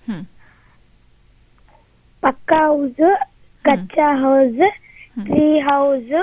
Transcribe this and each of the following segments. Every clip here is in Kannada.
ಹ್ಮ್ ಪಕ್ಕಾ ಹೌಸ್ ಕಚ್ಚಾ ಹೌಸ್ ಹ್ಮ್. ಟ್ರೀ ಹೌಸ್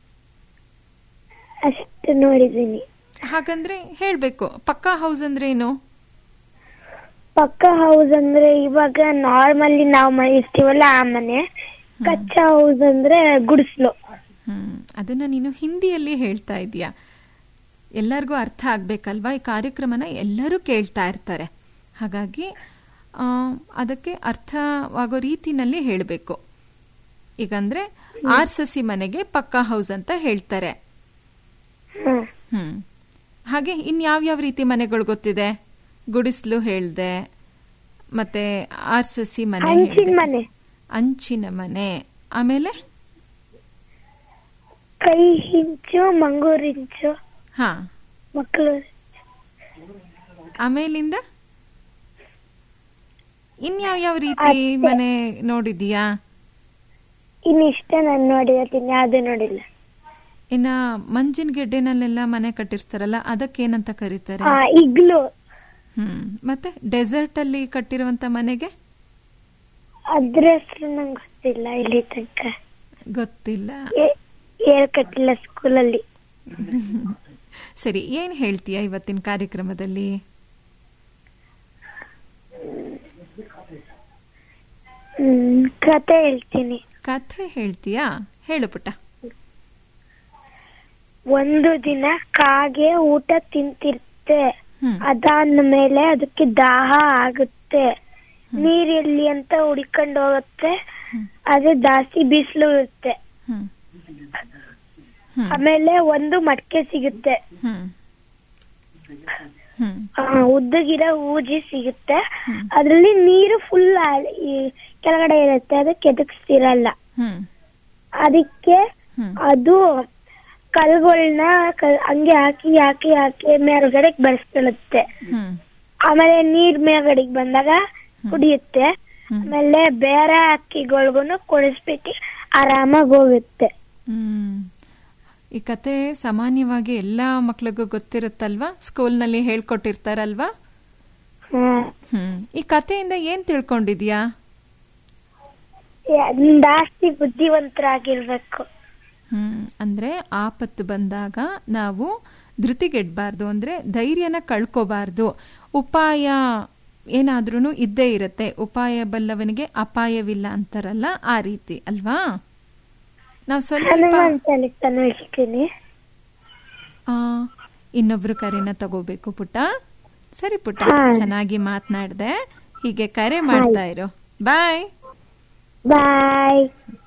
ಅಷ್ಟು ನೋಡಿದ್ದೀನಿ ಹಾಗಂದ್ರೆ ಹೇಳ್ಬೇಕು ಪಕ್ಕಾ ಹೌಸ್ ಅಂದ್ರೆ ಏನು ಪಕ್ಕಾ ಹೌಸ್ ಅಂದ್ರೆ ಇವಾಗ ನಾರ್ಮಲಿ ನಾವು ಮನೆ ಇರ್ತೀವಲ್ಲ ಆ ಮನೆ ಕಚ್ಚಾ ಹೌಸ್ ಅಂದ್ರೆ ಗುಡಿಸ್ಲು ಹ್ಮ್ ಅದನ್ನ ನೀನು ಹಿಂದಿಯಲ್ಲಿ ಹೇಳ್ತಾ ಇದೀಯ ಎಲ್ಲರಿಗೂ ಅರ್ಥ ಆಗ್ಬೇಕಲ್ವಾ ಈ ಕಾರ್ಯಕ್ರಮನ ಎಲ್ಲರೂ ಕೇಳ್ತಾ ಇರ್ತಾರೆ ಹಾಗಾಗಿ ಆ, ಅದಕ್ಕೆ ಅರ್ಥವಾಗೋ ರೀತಿನಲ್ಲಿ ಹೇಳಬೇಕು ಈಗಂದ್ರೆ ಆರ್ ಸಸಿ ಮನೆಗೆ ಪಕ್ಕಾ ಹೌಸ್ ಅಂತ ಹೇಳ್ತಾರೆ ಹ್ಮ್ ಹ್ಮ್ ಹಾಗೆ ಇನ್ಯಾವ್ಯಾವ ರೀತಿ ಮನೆಗಳು ಗೊತ್ತಿದೆ ಗುಡಿಸ್ಲು ಹೇಳ್ದೆ ಮತ್ತೆ ಆರ್ ಸಸಿ ಮನೆ ಹಂಚಿನ ಹೇಳ್ದೆ. ಮನೆ ಅಂಚಿನ ಮನೆ ಆಮೇಲೆ ಕೈ ಹಿಂಚು ಮಂಗೂರಿಂಚು ಹಾ ಮಕ್ಕಳು ಆಮೇಲಿಂದ ಇನ್ಯಾವ ಯಾವ ರೀತಿ ಅಷ್ಟೇ. ಮನೆ ನೋಡಿದೀಯಾ ಇನ್ನಿಷ್ಟೇ ನಾನು ನೋಡಿರ್ತೀನಿ ಯಾವ್ದು ನೋಡಿಲ್ಲ ಇನ್ನ ಮಂಜಿನ ಗೆಡ್ಡೆನಲ್ಲೆಲ್ಲ ಮನೆ ಕಟ್ಟಿರ್ತಾರಲ್ಲ ಅದಕ್ಕೇನಂತ ಕರೀತಾರೆ ಆ ಇಗ್ಲು ಹ್ಮ್ ಮತ್ತೆ ಡೆಸರ್ಟ್ ಅಲ್ಲಿ ಕಟ್ಟಿರುವಂತ ಮನೆಗೆ ಅದ್ರ ಹೆಸರು ನಂಗೆ ಗೊತ್ತಿಲ್ಲ ಇಲ್ಲಿ ತನಕ ಗೊತ್ತಿಲ್ಲ ಏ- ಹೇಳ್ಕಟ್ಟಿಲ್ಲ ಸ್ಕೂಲಲ್ಲಿ ಸರಿ ಏನ್ ಹೇಳ್ತೀಯ ಇವತ್ತಿನ ಕಾರ್ಯಕ್ರಮದಲ್ಲಿ ಹ್ಮ್ ಕತೆ ಹೇಳ್ತೀನಿ ಕಥೆ ಹೇಳ್ತೀಯಾ ಹೇಳು ಪುಟ್ಟ ಒಂದು ದಿನ ಕಾಗೆ ಊಟ ತಿಂತಿರುತ್ತೆ ಹ್ಮ್ ಅದಾದ ಮೇಲೆ ಅದಕ್ಕೆ ದಾಹ ಆಗುತ್ತೆ ನೀರ್ ಎಲ್ಲಿ ಅಂತ ಹುಡ್ಕೊಂಡು ಹೋಗುತ್ತೆ ಹ್ಮ್. ಅದು ಜಾಸ್ತಿ ಬಿಸಿಲು ಇರುತ್ತೆ ಹ್ಮ್ ಹ್ಮ್ ಆಮೇಲೆ ಒಂದು ಮಡಕೆ ಸಿಗುತ್ತೆ ಹ್ಮ್ ಹ್ಮ್ ಆ, ಉದ್ದಗಿರೋ ಊಜಿ ಸಿಗುತ್ತೆ ಹ್ಮ್. ಅದ್ರಲ್ಲಿ ನೀರು ಫುಲ್ ಕೆಳಗಡೆ ಇರುತ್ತೆ ಅದಕ್ಕೆ ಎದಕ್ಸ್ತಿರಲ್ಲ ಹ್ಮ್ ಅದಕ್ಕೆ ಹ್ಮ್ ಅದು ಕಲ್ಗಳನ್ನ ಹಂಗೆ ಹಾಕಿ ಹಾಕಿ ಹಾಕಿ ಮೇಲ್ಗಡೆ ಬರ್ಸ್ಕೊಳ್ಳುತ್ತೆ ಹ್ಮ್ ಆಮೇಲೆ ನೀರ್ ಮೇಲ್ಗಡೆಗೆ ಬಂದಾಗ ಕುಡಿಯುತ್ತೆ ಹ್ಮ್. ಆಮೇಲೆ ಬೇರೆ ಅಕ್ಕಿಗಳ್ಗುನು ಕುಡಿಸ್ಬಿಟ್ಟು ಆರಾಮಾಗಿ ಹೋಗುತ್ತೆ ಹ್ಮ್ ಈ ಕತೆ ಸಾಮಾನ್ಯವಾಗಿ ಎಲ್ಲಾ ಮಕ್ಳಿಗೂ ಗೊತ್ತಿರುತ್ತಲ್ವಾ ಸ್ಕೂಲ್ನಲ್ಲಿ ಹೇಳ್ಕೊಟ್ಟಿರ್ತಾರಲ್ವಾ ಹ್ಮ್ ಹ್ಮ್ ಈ ಕಥೆಯಿಂದ ಏನ್ ತಿಳ್ಕೊಂಡಿದ್ಯಾ ಏ- ಜಾಸ್ತಿ ಬುದ್ಧಿವಂತರಾಗಿರ್ಬೇಕು ಹ್ಮ್ ಅಂದ್ರೆ ಆಪತ್ತು ಬಂದಾಗ ನಾವು ಧೃತಿಗೆಡ್ಬಾರ್ದು ಅಂದ್ರೆ ಧೈರ್ಯನ ಕಳ್ಕೋಬಾರ್ದು ಉಪಾಯ ಏನಾದ್ರೂ ಇದ್ದೇ ಇರುತ್ತೆ ಉಪಾಯ ಬಲ್ಲವನಿಗೆ ಅಪಾಯವಿಲ್ಲ ಅಂತಾರಲ್ಲ ಆ ರೀತಿ ಅಲ್ವಾ ನಾವು ಸ್ವಲ್ಪ ಹನುಮಾನ್ ಚಾಲಿಸನು ಹೇಳ್ತೀನಿ ಆ, ಇನ್ನೊಬ್ರು ಕರೆನ ತಗೋಬೇಕು ಪುಟ್ಟ ಸರಿ ಪುಟ್ಟ ಹಾ. ಚೆನ್ನಾಗಿ ಮಾತನಾಡ್ದೆ ಹೀಗೆ ಕರೆ ಮಾಡ್ತಾ ಇರು ಬಾಯ್ ಬಾಯ್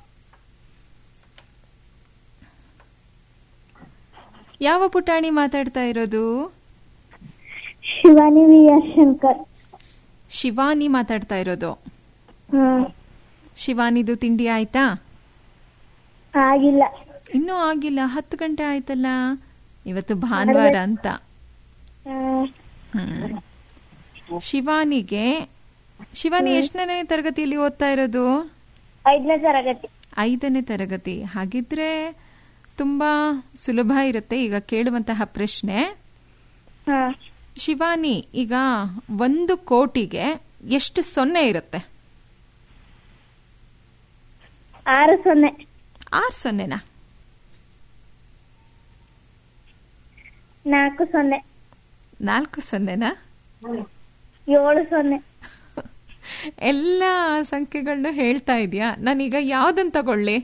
ಯಾವ ಪುಟಾಣಿ ಮಾತಾಡ್ತಾ ಇರೋದು ಶಿವಾನಿ ವಿ ಎಸ್ ಶಂಕರ್ ಶಿವಾನಿ ಮಾತಾಡ್ತಾ ಇರೋದು ಹ್ಮ್ ಶಿವಾನಿದು ತಿಂಡಿ ಆಯ್ತಾ ಆಗಿಲ್ಲ ಇನ್ನೂ ಆಗಿಲ್ಲ ಹತ್ತು ಗಂಟೆ ಆಯ್ತಲ್ಲ ಇವತ್ತು ಭಾನುವಾರ ಅಂತ ಹ್ಮ್. ಹ್ಮ್. ಶಿವಾನಿಗೆ ಶಿವಾನಿ ಎಷ್ಟನೇ ತರಗತಿಯಲ್ಲಿ ಓದ್ತಾ ಇರೋದು ಐದನೇ ತರಗತಿ ಐದನೇ ತರಗತಿ ಹಾಗಿದ್ರೆ ತುಂಬಾ ಸುಲಭ ಇರುತ್ತೆ ಈಗ ಕೇಳುವಂತಹ ಪ್ರಶ್ನೆ ಹಾ ಶಿವಾನಿ ಈಗ ಒಂದು ಕೋಟಿಗೆ ಎಷ್ಟು ಸೊನ್ನೆ ಇರುತ್ತೆ ಆರು ಸೊನ್ನೆ ಆರು ಸೊನ್ನೆನಾ ನಾಲ್ಕು ಸೊನ್ನೆ ನಾಲ್ಕು ಸೊನ್ನೆನಾ ಏಳು ಸೊನ್ನೆ ಎಲ್ಲ ಸಂಖ್ಯೆಗಳನ್ನ ಹೇಳ್ತಾ ಇದೀಯಾ ನಾನೀಗ ಯಾವ್ದನ್ ತಗೊಳ್ಳಿ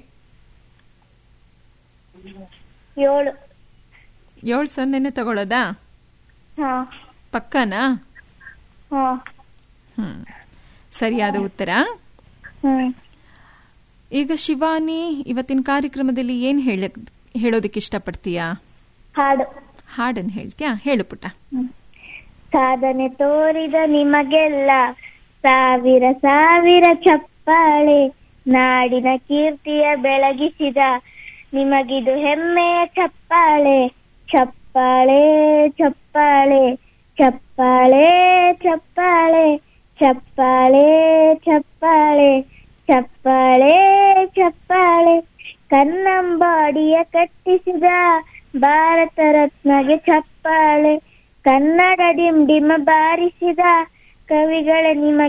ಏಳು ಏಳು ಸೊನ್ನೆನೆ ತಗೊಳ್ಳೋದಾ ಹಾ ಪಕ್ಕನಾ ಹಾ ಹ್ಮ್ ಸರಿಯಾದ ಉತ್ತರ ಹ್ಮ್ ಈಗ ಶಿವಾನಿ ಇವತ್ತಿನ ಕಾರ್ಯಕ್ರಮದಲ್ಲಿ ಏನ್ ಹೇಳ ಹೇಳೋದಕ್ಕೆ ಇಷ್ಟಪಡ್ತೀಯಾ ಹಾಡು ಹಾಡನ್ ಹೇಳ್ತೀಯಾ ಹೇಳು ಪುಟ್ಟ ಸಾಧನೆ ತೋರಿದ ನಿಮಗೆಲ್ಲ ಸಾವಿರ ಸಾವಿರ ಚಪ್ಪಾಳೆ ನಾಡಿನ ಕೀರ್ತಿಯ ಬೆಳಗಿಸಿದ ನಿಮಗಿದು ಹೆಮ್ಮೆಯ ಚಪ್ಪಾಳೆ ಚಪ್ಪಾಳೆ ಚಪ್ಪಾಳೆ ಚಪ್ಪಾಳೆ ಚಪ್ಪಾಳೆ ಚಪ್ಪಾಳೆ ಚಪ್ಪಾಳೆ ಚಪ್ಪಾಳೆ ಚಪ್ಪಾಳೆ ಕನ್ನಂಬಾಡಿಯ ಕಟ್ಟಿಸಿದ ಭಾರತ ರತ್ನಗೆ ಚಪ್ಪಾಳೆ ಕನ್ನಡ ಡಿಮ್ ಡಿಮ ಬಾರಿಸಿದ ಕವಿಗಳ ನಿಮಗೆ